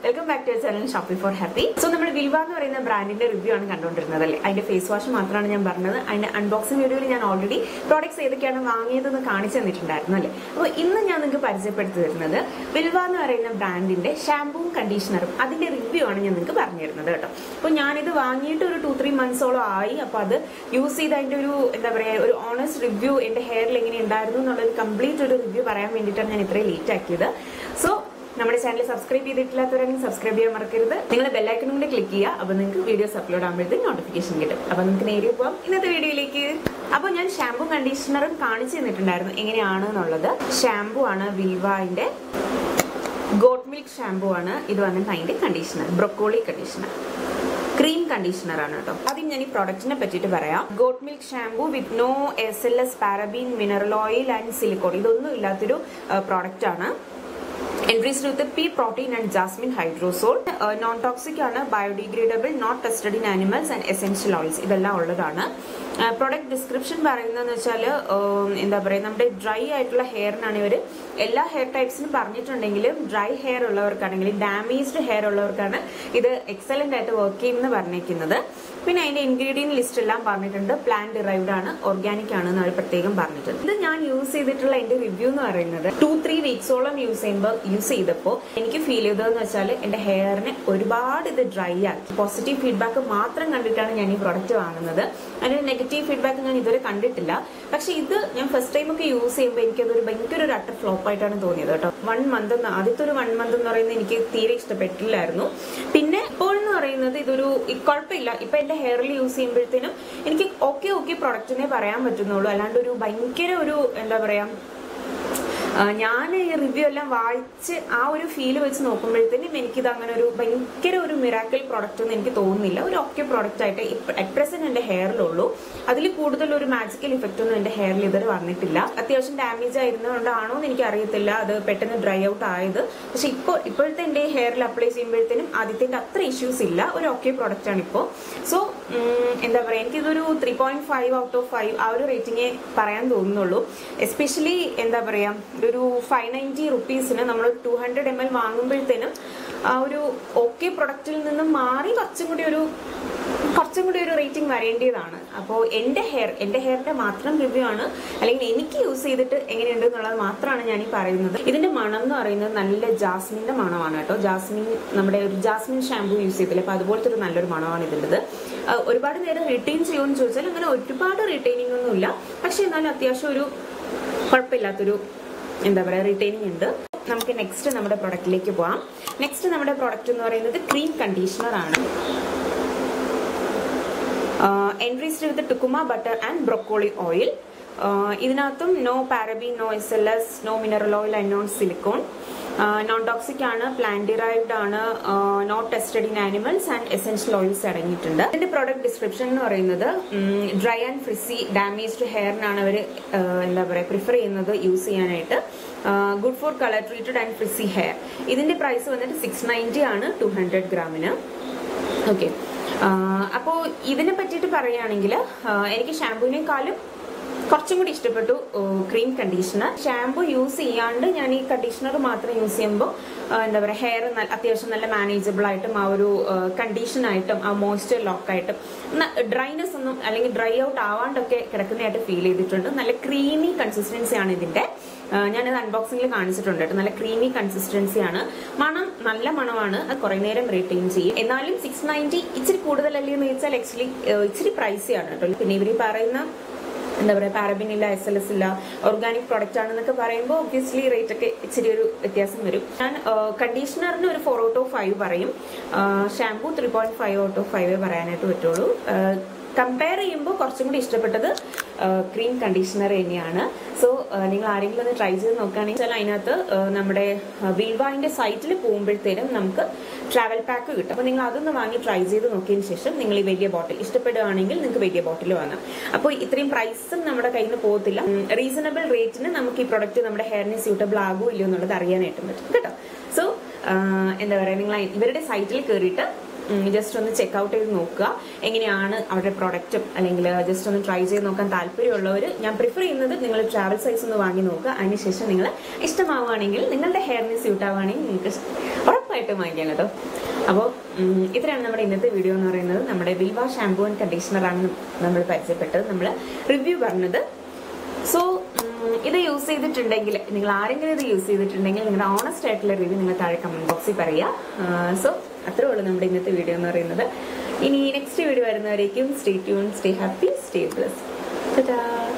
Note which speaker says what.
Speaker 1: welcome back to channel shopping for happy so നമ്മൾ വിൽവ എന്ന് പറയുന്ന ബ്രാൻഡിന്റെ റിവ്യൂ ആണ് കണ്ടുകൊണ്ടിരുന്നത് അല്ലേ അതിന്റെ ഫേസ് വാഷ് മാത്രമാണ് ഞാൻ പറഞ്ഞത് അതിന്റെ അൺബോക്സിംഗ് വീഡിയോയിൽ ഞാൻ ഓൾറെഡി പ്രോഡക്ട്സ് ഏതൊക്കെയാണ് വാങ്ങിയതെന്ന് കാണിച്ചു തന്നിട്ടുണ്ടായിരുന്നു അല്ലേ അപ്പോൾ ഇന്ന് ഞാൻ നിങ്ങൾക്ക് പരിചയപ്പെടുത്തി തരുന്നത് വിൽവ എന്ന് പറയുന്ന ബ്രാൻഡിന്റെ ഷാമ്പൂവും കണ്ടീഷണറും അതിന്റെ റിവ്യൂ ആണ് ഞാൻ നിങ്ങൾക്ക് പറഞ്ഞു തരുന്നത് കേട്ടോ അപ്പോൾ ഞാനിത് വാങ്ങിയിട്ട് ഒരു ടു ത്രീ മന്ത്സോളം ആയി അപ്പോൾ അത് യൂസ് ചെയ്ത് അതിന്റെ ഒരു എന്താ പറയുക ഒരു ഓണസ്റ്റ് റിവ്യൂ എന്റെ ഹെയറിൽ എങ്ങനെ ഉണ്ടായിരുന്നു എന്നുള്ളത് കംപ്ലീറ്റ് ഒരു റിവ്യൂ പറയാൻ വേണ്ടിയിട്ടാണ് ഞാൻ ഇത്രയും ലേറ്റ് ആക്കിയത് സോ നമ്മുടെ ചാനൽ സബ്സ്ക്രൈബ് ചെയ്തിട്ടില്ലാത്തവരാണെങ്കിൽ സബ്സ്ക്രൈബ് ചെയ്യാൻ മറക്കരുത് നിങ്ങൾ ബെല്ലൈക്കണും കൂടി ക്ലിക്ക് ചെയ്യുക അപ്പോൾ നിങ്ങൾക്ക് വീഡിയോസ് അപ്ലോഡ് ആകുമ്പോഴത്തേക്ക് നോട്ടിഫിക്കേഷൻ കിട്ടും അപ്പോൾ നമുക്ക് നേരെ പോവാം ഇന്നത്തെ വീഡിയോയിലേക്ക് അപ്പോൾ ഞാൻ ഷാമ്പൂ കണ്ടീഷണറും കാണിച്ചു തന്നിട്ടുണ്ടായിരുന്നു എങ്ങനെയാണ് എന്നുള്ളത് ഷാമ്പൂ ആണ് വിൽവാന്റെ ഗോട്ട് മിൽക്ക് ഷാമ്പൂ ആണ് ഇത് വന്നിട്ട് അതിന്റെ conditioner broccoli conditioner cream conditioner ആണ് കേട്ടോ ആദ്യം ഞാൻ ഈ പ്രോഡക്റ്റിനെ പറ്റിയിട്ട് പറയാം goat milk shampoo with no S L S paraben mineral oil and silicone ഇതൊന്നും ഇല്ലാത്തൊരു പ്രോഡക്റ്റ് ആണ് enriched with P protein and jasmine hydrosol non toxic ആണ് biodegradable not tested in animals and essential oils ഇതെല്ലാം ഉള്ളതാണ് product description പറയുന്നതെന്ന് വെച്ചാൽ എന്താ പറയുക നമ്മുടെ ഡ്രൈ ആയിട്ടുള്ള ഹെയറിനാണ് ഇവർ എല്ലാ ഹെയർ ടൈപ്സിനും പറഞ്ഞിട്ടുണ്ടെങ്കിലും ഡ്രൈ ഹെയർ ഉള്ളവർക്കാണെങ്കിൽ ഡാമേജ്ഡ് ഹെയർ ഉള്ളവർക്കാണ് ഇത് എക്സലന്റ് ആയിട്ട് വർക്ക് ചെയ്യുമെന്ന് പറഞ്ഞിരിക്കുന്നത് പിന്നെ അതിന്റെ ഇൻഗ്രീഡിയന്റ് ലിസ്റ്റ് എല്ലാം പറഞ്ഞിട്ടുണ്ട് പ്ലാൻ ഡിറൈവ്ഡ് ആണ് ഓർഗാനിക് ആണ് എന്ന് അവർ പ്രത്യേകം പറഞ്ഞിട്ടുണ്ട് ഇത് ഞാൻ യൂസ് ചെയ്തിട്ടുള്ള എന്റെ റിവ്യൂ എന്ന് പറയുന്നത് ടു ത്രീ വീക്സോളം യൂസ് ചെയ്യുമ്പോൾ യൂസ് ചെയ്തപ്പോൾ എനിക്ക് ഫീൽ ചെയ്തതെന്ന് വെച്ചാൽ എന്റെ ഹെയറിന് ഒരുപാട് ഇത് ഡ്രൈ ആക്കി പോസിറ്റീവ് ഫീഡ്ബാക്ക് മാത്രം കണ്ടിട്ടാണ് ഞാൻ ഈ പ്രൊഡക്റ്റ് വാങ്ങുന്നത് അതിന് നെഗറ്റീവ് ഫീഡ്ബാക്ക് ഞാൻ ഇതുവരെ കണ്ടിട്ടില്ല പക്ഷെ ഇത് ഞാൻ ഫസ്റ്റ് ടൈം ഒക്കെ യൂസ് ചെയ്യുമ്പോൾ എനിക്കതൊരു ഭയങ്കര ഒരു അട്ട ഫ്ലോപ്പ് ആയിട്ടാണ് തോന്നിയത് കേട്ടോ വൺ മന്ത് ആദ്യത്തെ ഒരു വൺ മന്ത് എന്ന് പറയുന്നത് എനിക്ക് തീരെ ഇഷ്ടപ്പെട്ടില്ലായിരുന്നു പിന്നെ ഇപ്പോഴെന്ന് പറയുന്നത് ഇതൊരു ഈ കുഴപ്പമില്ല ഇപ്പൊ എന്റെ ഹെയറിൽ യൂസ് ചെയ്യുമ്പോഴത്തേനും എനിക്ക് ഓക്കെ ഓക്കെ പ്രൊഡക്റ്റിനെ പറയാൻ പറ്റുന്നുള്ളൂ അല്ലാണ്ട് ഒരു ഭയങ്കര ഒരു എന്താ പറയാ ഞാൻ ഈ റിവ്യൂ എല്ലാം വായിച്ച് ആ ഒരു ഫീൽ വെച്ച് നോക്കുമ്പോഴത്തേനും എനിക്കിത് അങ്ങനെ ഒരു ഭയങ്കര ഒരു മിറാക്കിൾ പ്രൊഡക്റ്റ് ഒന്നും എനിക്ക് തോന്നുന്നില്ല ഒരു ഓക്കെ പ്രൊഡക്റ്റ് ആയിട്ട് അറ്റ് പ്രസന്റ് എന്റെ ഹെയറിലുള്ളൂ അതിൽ കൂടുതൽ ഒരു മാജിക്കൽ ഇഫക്റ്റ് ഒന്നും എന്റെ ഹെയറിൽ ഇതുവരെ വന്നിട്ടില്ല അത്യാവശ്യം ഡാമേജ് ആയിരുന്നതുകൊണ്ടാണോ എന്ന് എനിക്ക് അറിയത്തില്ല അത് പെട്ടെന്ന് ഡ്രൈ ഔട്ട് ആയത് പക്ഷെ ഇപ്പോൾ ഇപ്പോഴത്തെ എന്റെ ഹെയറിൽ അപ്ലൈ ചെയ്യുമ്പോഴത്തേനും ആദ്യത്തെ അത്ര ഇഷ്യൂസ് ഇല്ല ഒരു ഓക്കെ പ്രൊഡക്റ്റ് ആണ് ഇപ്പോൾ സോ എന്താ പറയുക എനിക്കിതൊരു three point five out of five ആ ഒരു റേറ്റിംഗേ പറയാൻ തോന്നുന്നുള്ളൂ എസ്പെഷ്യലി എന്താ പറയുക ഒരു ഫൈവ് നയൻറ്റി റുപ്പീസിന് നമ്മൾ ടു ഹൺഡ്രഡ് എം എൽ വാങ്ങുമ്പോഴത്തേനും ആ ഒരു ഓക്കെ പ്രൊഡക്റ്റിൽ നിന്നും മാറി കുറച്ചും കൂടി ഒരു കുറച്ചും കൂടി ഒരു റേറ്റിംഗ് വരേണ്ടതാണ് അപ്പോൾ എൻ്റെ ഹെയർ എൻ്റെ ഹെയറിന്റെ മാത്രം റിവ്യൂ ആണ് അല്ലെങ്കിൽ എനിക്ക് യൂസ് ചെയ്തിട്ട് എങ്ങനെയുണ്ട് എന്നുള്ളത് മാത്രമാണ് ഞാൻ ഈ പറയുന്നത് ഇതിന്റെ മണം എന്ന് പറയുന്നത് നല്ല ജാസ്മിന്റെ മണമാണ് കേട്ടോ ജാസ്മിൻ നമ്മുടെ ഒരു ജാസ്മിൻ ഷാമ്പൂ യൂസ് ചെയ്തില്ല അപ്പോൾ അതുപോലത്തെ ഒരു നല്ലൊരു മണമാണ് ഇതിൻ്റെത് ഒരുപാട് നേരം റിട്ടൈൻ ചെയ്യുമെന്ന് ചോദിച്ചാൽ അങ്ങനെ ഒരുപാട് റിട്ടൈനിങ് ഒന്നുമില്ല പക്ഷെ എന്നാലും അത്യാവശ്യം ഒരു കുഴപ്പമില്ലാത്തൊരു എന്താ പറയുക റിട്ടൈനിങ് ഉണ്ട് നമുക്ക് നെക്സ്റ്റ് നമ്മുടെ പ്രൊഡക്റ്റിലേക്ക് പോവാം നെക്സ്റ്റ് നമ്മുടെ പ്രൊഡക്റ്റ് എന്ന് പറയുന്നത് ക്രീം കണ്ടീഷണർ ആണ് enriched with tucuma butter and broccoli oil ഇതിനകത്തും no paraben no S L S no mineral oil and non silicone non toxic ആണ് പ്ലാൻ ഡിറൈവ്ഡ് ആണ് not tested in animals and essential oils അടങ്ങിയിട്ടുണ്ട് ഇതിന്റെ product description എന്ന് പറയുന്നത് dry and frizzy damaged ഹെയറിനാണ് അവർ എന്താ പറയുക പ്രിഫർ ചെയ്യുന്നത് യൂസ് ചെയ്യാനായിട്ട് good for colour treated and frizzy hair ഇതിന്റെ പ്രൈസ് വന്നിട്ട് സിക്സ് നയൻറ്റി ആണ് ടു ഹൺഡ്രഡ് ഗ്രാമിന് ഓക്കെ അപ്പോൾ ഇതിനെ പറ്റിയിട്ട് പറയുകയാണെങ്കിൽ എനിക്ക് ഷാമ്പൂവിനേക്കാളും കുറച്ചും കൂടി ഇഷ്ടപ്പെട്ടു ക്രീം കണ്ടീഷണർ ഷാമ്പു യൂസ് ചെയ്യാണ്ട് ഞാൻ ഈ കണ്ടീഷണർ മാത്രം യൂസ് ചെയ്യുമ്പോൾ എന്താ പറയുക ഹെയർ അത്യാവശ്യം നല്ല മാനേജബിൾ ആയിട്ടും ആ ഒരു കണ്ടീഷൻ ആയിട്ടും ആ മോയ്സ്ചർ ലോക്കായിട്ടും ഡ്രൈനെസ് ഒന്നും അല്ലെങ്കിൽ ഡ്രൈ ഔട്ട് ആവാണ്ടൊക്കെ കിടക്കുന്നതായിട്ട് ഫീൽ ചെയ്തിട്ടുണ്ട് നല്ല ക്രീമി കൺസിസ്റ്റൻസി ആണ് ഇതിന്റെ ഞാനത് അൺബോക്സിംഗിൽ കാണിച്ചിട്ടുണ്ട് കേട്ടോ നല്ല ക്രീമി കൺസിസ്റ്റൻസി ആണ് മണം നല്ല മണമാണ് അത് കുറെ നേരം റീറ്റെയിൻ ചെയ്യും എന്നാലും സിക്സ് നയൻറ്റി ഇച്ചിരി കൂടുതലല്ലേ എന്ന് ചോദിച്ചാൽ ആക്ച്വലി ഇച്ചിരി പ്രൈസി ആണ് കേട്ടോ പിന്നെ ഇവർ പറയുന്ന എന്താ പറയുക പാരബിൻ ഇല്ല എസ് എൽ എസ് ഇല്ല ഓർഗാനിക് പ്രോഡക്റ്റ് ആണെന്നൊക്കെ പറയുമ്പോൾ ഒബ്വിയസ്ലി റേറ്റ് ഒക്കെ ഇച്ചിരി ഒരു വ്യത്യാസം വരും ഞാൻ കണ്ടീഷണറിന് ഒരു ഫോർ ഔട്ട് ഓഫ് ഫൈവ് പറയും shampoo three point five out of five പറയാനായിട്ട് പറ്റുള്ളൂ കമ്പയർ ചെയ്യുമ്പോൾ കുറച്ചും കൂടി ഇഷ്ടപ്പെട്ടത് ക്രീം കണ്ടീഷണർ തന്നെയാണ് സോ നിങ്ങൾ ആരെങ്കിലും ഒന്ന് ട്രൈ ചെയ്ത് നോക്കുകയാണെങ്കിൽ അതിനകത്ത് നമ്മുടെ വിൽവാന്റെ സൈറ്റിൽ പോകുമ്പോഴത്തേനും നമുക്ക് ട്രാവൽ പാക്ക് കിട്ടും അപ്പോൾ നിങ്ങൾ അതൊന്ന് വാങ്ങി ട്രൈ ചെയ്ത് നോക്കിയതിന് ശേഷം നിങ്ങൾ ഈ വലിയ ബോട്ടിൽ ഇഷ്ടപ്പെടുകയാണെങ്കിൽ നിങ്ങൾക്ക് വലിയ ബോട്ടിൽ വാങ്ങാം അപ്പോൾ ഇത്രയും പ്രൈസും നമ്മുടെ കയ്യിൽ നിന്ന് പോകത്തില്ല റീസണബിൾ റേറ്റിന് നമുക്ക് ഈ പ്രൊഡക്റ്റ് നമ്മുടെ ഹെയറിന് സ്യൂട്ടബിൾ ആകുമോ ഇല്ലയോ എന്നുള്ളത് അറിയാനായിട്ടും പറ്റും കേട്ടോ സോ എന്താ പറയുക നിങ്ങൾ ഇവരുടെ സൈറ്റിൽ കയറിയിട്ട് ജസ്റ്റ് ഒന്ന് ചെക്ക് ഔട്ട് ചെയ്ത് നോക്കുക എങ്ങനെയാണ് അവരുടെ പ്രോഡക്റ്റും അല്ലെങ്കിൽ ജസ്റ്റ് ഒന്ന് ട്രൈ ചെയ്ത് നോക്കാൻ താല്പര്യമുള്ളവർ ഞാൻ പ്രിഫർ ചെയ്യുന്നത് നിങ്ങൾ ട്രാവൽ സൈസ് ഒന്ന് വാങ്ങി നോക്കുക അതിനുശേഷം നിങ്ങൾ ഇഷ്ടമാവുകയാണെങ്കിൽ നിങ്ങളുടെ ഹെയറിന് സ്യൂട്ട് ആവുകയാണെങ്കിൽ നിങ്ങൾക്ക് ഉറപ്പായിട്ടും വാങ്ങിക്കാം കേട്ടോ അപ്പോൾ ഇത്രയാണ് നമ്മുടെ ഇന്നത്തെ വീഡിയോ എന്ന് പറയുന്നത് നമ്മുടെ വിൽവ ഷാംപൂ ആൻഡ് കണ്ടീഷണറാണ് നമ്മൾ പരിചയപ്പെട്ടത് നമ്മൾ റിവ്യൂ പറഞ്ഞത് സോ ഇത് യൂസ് ചെയ്തിട്ടുണ്ടെങ്കിൽ നിങ്ങൾ ആരെങ്കിലും ഇത് യൂസ് ചെയ്തിട്ടുണ്ടെങ്കിൽ നിങ്ങളുടെ ഓണസ്റ്റ് ആയിട്ടുള്ള റിവ്യൂ നിങ്ങൾ താഴെ കമന്റ് ബോക്സിൽ പറയുക സോ അത്രേ ഉള്ളൂ നമ്മുടെ ഇന്നത്തെ വീഡിയോ എന്ന് പറയുന്നത് ഇനി നെക്സ്റ്റ് വീഡിയോ വരുന്നവരേക്കും stay tune stay happy stay plus